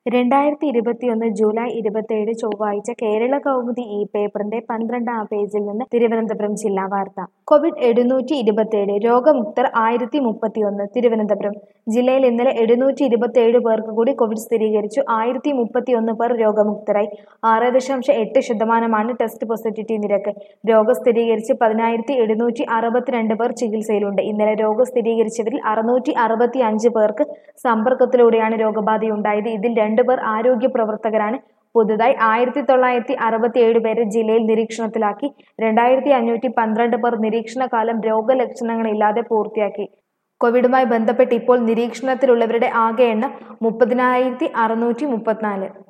രണ്ടായിരത്തി ഇരുപത്തിയൊന്ന് ജൂലൈ ഇരുപത്തിയേഴ് ചൊവ്വാഴ്ച കേരള കൗമുദി ഈ പേപ്പറിന്റെ പന്ത്രണ്ടാം പേജിൽ നിന്ന് തിരുവനന്തപുരം ജില്ലാ വാർത്ത കോവിഡ് എഴുന്നൂറ്റി ഇരുപത്തിയേഴ് രോഗമുക്തർ ആയിരത്തി മുപ്പത്തിയൊന്ന് തിരുവനന്തപുരം ജില്ലയിൽ ഇന്നലെ എഴുന്നൂറ്റി ഇരുപത്തിയേഴ് പേർക്ക് കൂടി കോവിഡ് സ്ഥിരീകരിച്ചു ആയിരത്തി മുപ്പത്തിയൊന്ന് പേർ രോഗമുക്തരായി ആറ് ദശാംശം എട്ട് ശതമാനമാണ് ടെസ്റ്റ് പോസിറ്റിവിറ്റി നിരക്ക് രോഗം സ്ഥിരീകരിച്ച് പതിനായിരത്തി എഴുന്നൂറ്റി അറുപത്തിരണ്ട് പേർ ചികിത്സയിലുണ്ട് ഇന്നലെ രോഗം സ്ഥിരീകരിച്ചവരിൽ അറുന്നൂറ്റി അറുപത്തി അഞ്ച് പേർക്ക് സമ്പർക്കത്തിലൂടെയാണ് രോഗബാധയുണ്ടായത് ഇതിൽ രണ്ടുപേർ ആരോഗ്യ പ്രവർത്തകരാണ് പുതുതായി ആയിരത്തി തൊള്ളായിരത്തി അറുപത്തിയേഴ് പേരെ ജില്ലയിൽ നിരീക്ഷണത്തിലാക്കി രണ്ടായിരത്തി അഞ്ഞൂറ്റി പന്ത്രണ്ട് പേർ നിരീക്ഷണകാലം രോഗലക്ഷണങ്ങളില്ലാതെ പൂർത്തിയാക്കി കോവിഡുമായി ബന്ധപ്പെട്ട് ഇപ്പോൾ നിരീക്ഷണത്തിലുള്ളവരുടെ ആകെ എണ്ണം മുപ്പതിനായിരത്തി അറുന്നൂറ്റി മുപ്പത്തിനാല്